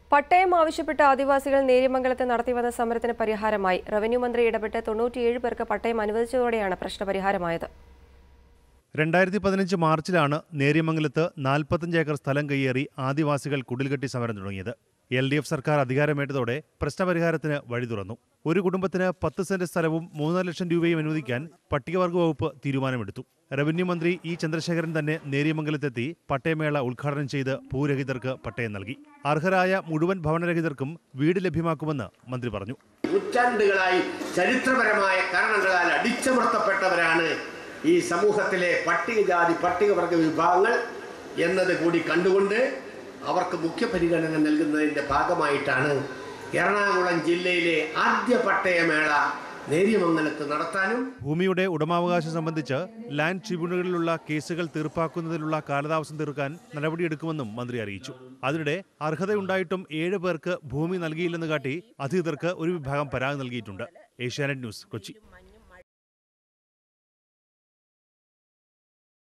പട്ടയം ആവശ്യപ്പെട്ട് ആദിവാസികൾ നേര്യമംഗലത്ത് നടത്തിവന്ന സമരത്തിന് പരിഹാരമായി റവന്യൂ മന്ത്രി ഇടപെട്ട് തൊണ്ണൂറ്റിയേഴ് പേർക്ക് പട്ടയം അനുവദിച്ചതോടെയാണ് പ്രശ്നപരിഹാരമായത് രണ്ടായിരത്തി പതിനഞ്ച് മാർച്ചിലാണ് നേര്യമംഗലത്ത് നാൽപ്പത്തഞ്ച് ഏക്കർ സ്ഥലം കയ്യേറി ആദിവാസികൾ കുടിൽകെട്ടി സമരം തുടങ്ങിയത് എൽ ഡി എഫ് സർക്കാർ അധികാരമേറ്റതോടെ പ്രശ്നപരിഹാരത്തിന് വഴി തുറന്നു ഒരു കുടുംബത്തിന് പത്ത് സെന്റ് സ്ഥലവും മൂന്നര ലക്ഷം രൂപയും അനുവദിക്കാൻ പട്ടികവർഗ വകുപ്പ് തീരുമാനമെടുത്തു റവന്യൂ മന്ത്രി ഇ ചന്ദ്രശേഖരൻ തന്നെ നേര്യമംഗലത്തെത്തി പട്ടയമേള ഉദ്ഘാടനം ചെയ്ത് ഭൂരഹിതർക്ക് പട്ടയം നൽകി അർഹരായ മുഴുവൻ ഭവനരഹിതർക്കും വീട് ലഭ്യമാക്കുമെന്ന് മന്ത്രി പറഞ്ഞു നൂറ്റാണ്ടുകളായി ചരിത്രപരമായ കാരണങ്ങളാൽ അടിച്ചമർത്തപ്പെട്ടവരാണ് ഈ സമൂഹത്തിലെ പട്ടികജാതി പട്ടികവർഗ വിഭാഗങ്ങൾ എന്നത് കൂടി കണ്ടുകൊണ്ട് അവർക്ക് മുഖ്യ പരിഗണന നൽകുന്നതിൻ്റെ ഭാഗമായിട്ടാണ് എറണാകുളം ജില്ലയിലെ ആദ്യ പട്ടയമേള നേര്യമംഗലത്ത് നടത്താനും ഭൂമിയുടെ ഉടമാവകാശം സംബന്ധിച്ച് ലാൻഡ് ട്രിബ്യൂണലുകളിലുള്ള കേസുകൾ തീർപ്പാക്കുന്നതിലുള്ള കാലതാമസം തീർക്കാൻ നടപടിയെടുക്കുമെന്നും മന്ത്രി അറിയിച്ചു അതിനിടെ അർഹതയുണ്ടായിട്ടും ഏഴ് പേർക്ക് ഭൂമി നൽകിയില്ലെന്ന് കാട്ടി അധികൃതർക്ക് ഒരു വിഭാഗം പരാതി നൽകിയിട്ടുണ്ട് ഏഷ്യാനെറ്റ് ന്യൂസ് കൊച്ചി